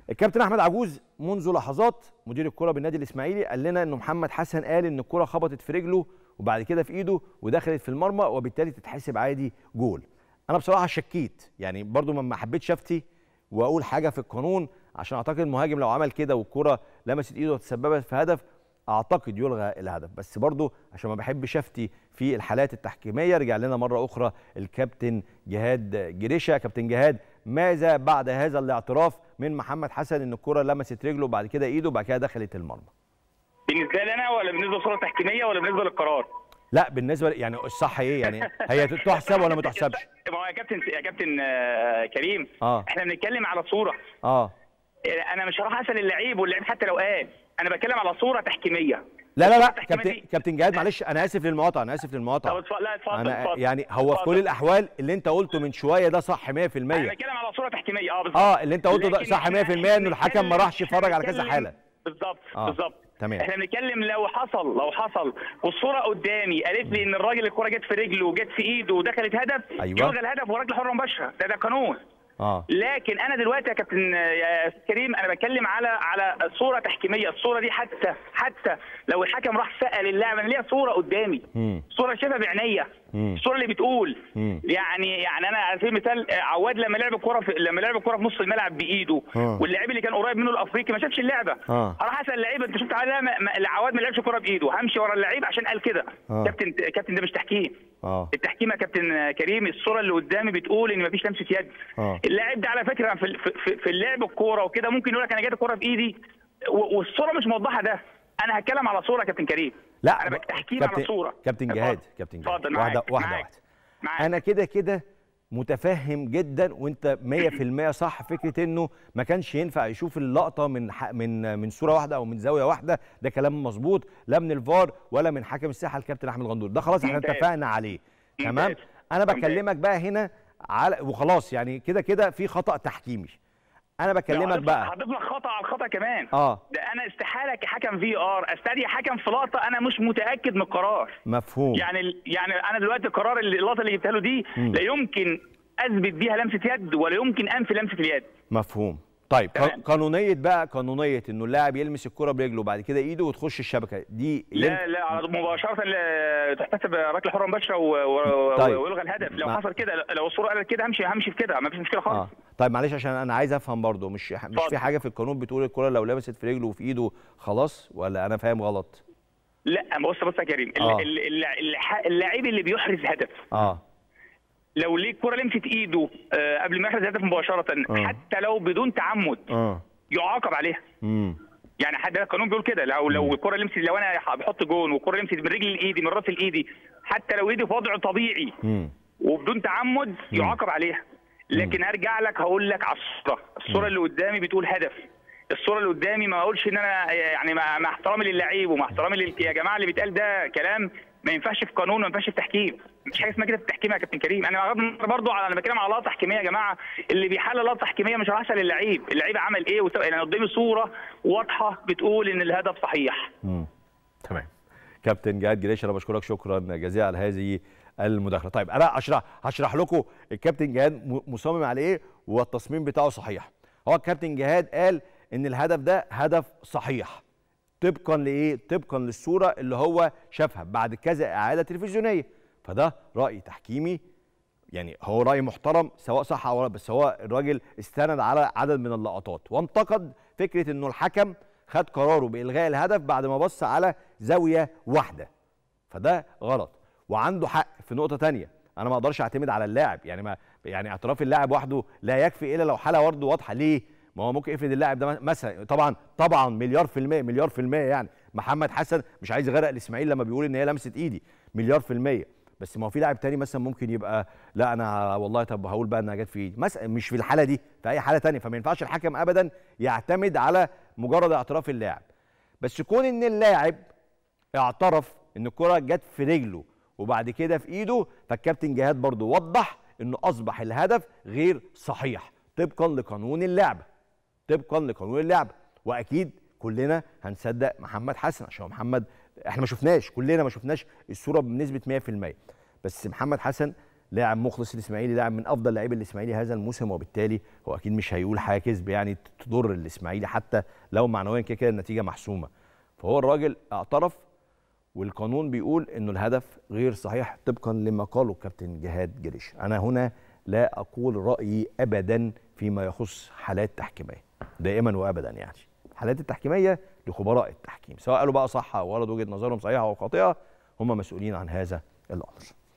الكابتن احمد عجوز منذ لحظات مدير الكره بالنادي الاسماعيلي قال لنا ان محمد حسن قال ان الكره خبطت في رجله وبعد كده في ايده ودخلت في المرمى وبالتالي تتحسب عادي جول انا بصراحه شكيت يعني برضو ما حبيتش افتي واقول حاجه في القانون عشان اعتقد المهاجم لو عمل كده والكره لمست ايده وتسببت في هدف اعتقد يلغى الهدف بس برضو عشان ما بحبش افتي في الحالات التحكيميه رجع لنا مره اخرى الكابتن جهاد جريشه كابتن جهاد ماذا بعد هذا الاعتراف من محمد حسن ان الكره لمست رجله وبعد كده ايده وبعد كده دخلت المرمى بالنسبه لي انا ولا بالنسبه للصوره التحكيميه ولا بالنسبه للقرار لا بالنسبه يعني الصح ايه يعني هي تحسب ولا ما تحسبش ما هو يا كابتن يا كابتن آه كريم اه احنا بنتكلم على صوره اه انا مش هروح اسال اللعيب واللعيب حتى لو قال انا بتكلم على صوره تحكيميه لا لا لا كابتن كابتن جهاد معلش انا اسف للمقاطعه انا اسف للمقاطعه طب لا اتفضل انا اتفضل يعني هو في كل الاحوال اللي انت قلته من شويه ده صح 100% انا بتكلم على صوره تحكيميه اه بالظبط اه اللي انت قلته ده لكن صح 100% إحنا- انه الحكم ما راحش يتفرج على كذا بنتكلم- حاله بالظبط آه. بالظبط تمام. احنا بنتكلم لو حصل لو حصل والصوره قدامي قالت لي ان الراجل الكره جت في رجله وجت في ايده ودخلت هدف أيوة. يلغى الهدف ورجل حره مباشره ده ده قانون اه لكن انا دلوقتي يا كابتن يا أستاذ كريم انا بتكلم على على صوره تحكيميه الصوره دي حتى حتى لو الحكم راح سال اللاعب انا ليا صوره قدامي مم. صوره شايفها بعينيا مم. الصوره اللي بتقول مم. يعني يعني انا على سبيل المثال آه، عواد لما لعب الكره في لما لعب الكره في نص الملعب بايده آه. واللاعب اللي كان قريب منه الافريقي ما شافش اللعبه آه. هروح اسال اللعيبه انت شفت على ما- ما- عواد ما لعبش كره بايده همشي ورا اللعيب عشان قال كده آه. كابتن كابتن ده مش تحكيم اه التحكيم يا كابتن كريم الصوره اللي قدامي بتقول ان مفيش لمسه يد آه. اللاعب ده على فكره في في, في اللعب الكوره وكده ممكن يقول لك انا جايب الكوره في ايدي و- والصوره مش موضحه ده انا هتكلم على صوره يا كابتن كريم لا انا بتحكيم على صوره كابتن اتفضل. جهاد كابتن جهاد اتفضل واحده معاك، واحده معاك، واحده معاك. انا كده كده متفهم جدا وانت 100% صح فكره انه ما كانش ينفع يشوف اللقطه من ح... من من صوره واحده او من زاويه واحده ده كلام مظبوط لا من الفار ولا من حكم الساحه الكابتن احمد غندور ده خلاص احنا ممتاز. اتفقنا عليه تمام ممتاز. انا ممتاز. بكلمك بقى هنا على وخلاص يعني كده كده في خطا تحكيمي انا بكلمك هضيف- بقى هضيف لك خطا على الخطا كمان اه ده انا استحاله كحكم في ار استدعي حكم في لقطه انا مش متاكد من القرار مفهوم يعني ال- يعني انا دلوقتي القرار اللي اللقطه اللي جبتها له دي مم. لا يمكن اثبت بيها لمسه يد ولا يمكن انفي لمسه اليد مفهوم طيب تمام. قا- قانونيه بقى قانونيه انه اللاعب يلمس الكره برجله وبعد كده ايده وتخش الشبكه دي لا لا على مباشره لا تحتسب ركله حره مباشره و- و- طيب. ويلغى الهدف لو ما- حصل كده لو الصوره قالت كده همشي همشي في كده ما فيش مشكله خالص اه طيب معلش عشان انا عايز افهم برضو مش مش اتفضل. في حاجه في القانون بتقول الكره لو لمست في رجله وفي ايده خلاص ولا انا فاهم غلط لا بص بص يا كريم ال- آه. ال- ال- الح- اللاعب اللي بيحرز هدف اه لو ليه الكره لمست ايده آه، قبل ما يحرز هدف مباشره آه. حتى لو بدون تعمد اه يعاقب عليها امم يعني حد القانون بيقول كده لو لو الكره لمست لو انا بحط جون والكره لمست من رجل لايدي من راس لايدي حتى لو ايدي في وضع طبيعي امم وبدون تعمد يعاقب عليها لكن هرجع لك هقول لك على الصوره الصوره اللي قدامي بتقول هدف الصوره اللي قدامي ما اقولش ان انا يعني مع مع احترامي للعيب ومع احترامي لل... يا جماعه اللي بيتقال ده كلام ما ينفعش في قانون وما ينفعش في تحكيم مش حاجه اسمها كده في التحكيم يا كابتن كريم انا بغض النظر برضه على انا بتكلم على لقطه تحكيميه يا جماعه اللي بيحلل لقطه تحكيميه مش هروح اسال اللعيب اللعيب عمل ايه وسوى انا قدامي صوره واضحه بتقول ان الهدف صحيح امم تمام كابتن جهاد جريش انا بشكرك شكرا جزيلا على هذه المداخله طيب انا اشرح هشرح لكم الكابتن جهاد م- مصمم على ايه والتصميم بتاعه صحيح هو الكابتن جهاد قال ان الهدف ده هدف صحيح طبقا لايه طبقا للصوره اللي هو شافها بعد كذا اعاده تلفزيونيه فده راي تحكيمي يعني هو راي محترم سواء صح او غلط بس هو الراجل استند على عدد من اللقطات وانتقد فكره انه الحكم خد قراره بالغاء الهدف بعد ما بص على زاويه واحده فده غلط وعنده حق في نقطه تانية انا ما اقدرش اعتمد على اللاعب يعني ما يعني اعتراف اللاعب وحده لا يكفي الا لو حاله برضه واضحه ليه ما هو ممكن افرض اللاعب ده مثلا طبعا طبعا مليار في المية مليار في المية يعني محمد حسن مش عايز يغرق الاسماعيلي لما بيقول ان هي لمست ايدي مليار في المية بس ما هو في لاعب تاني مثلا ممكن يبقى لا انا والله طب هقول بقى انها جت في ايدي مثلا مش في الحاله دي في اي حاله تانية فما ينفعش الحكم ابدا يعتمد على مجرد اعتراف اللاعب بس كون ان اللاعب اعترف ان الكره جت في رجله وبعد كده في ايده فالكابتن جهاد برضو وضح انه اصبح الهدف غير صحيح طبقا لقانون اللعبه طبقا لقانون اللعبه واكيد كلنا هنصدق محمد حسن عشان هو محمد احنا ما شفناش كلنا ما شفناش الصوره بنسبه 100% بس محمد حسن لاعب مخلص الاسماعيلي لاعب من افضل لاعبي الاسماعيلي هذا الموسم وبالتالي هو اكيد مش هيقول حاجه كذب يعني تضر الاسماعيلي حتى لو معنويا كده كده النتيجه محسومه فهو الراجل اعترف والقانون بيقول انه الهدف غير صحيح طبقا لما قاله الكابتن جهاد جريش انا هنا لا اقول رايي ابدا فيما يخص حالات تحكيميه دائما وابدا يعني الحالات التحكيميه لخبراء التحكيم سواء قالوا بقى صح او غلط وجهه نظرهم صحيحه او خاطئه هم مسؤولين عن هذا الامر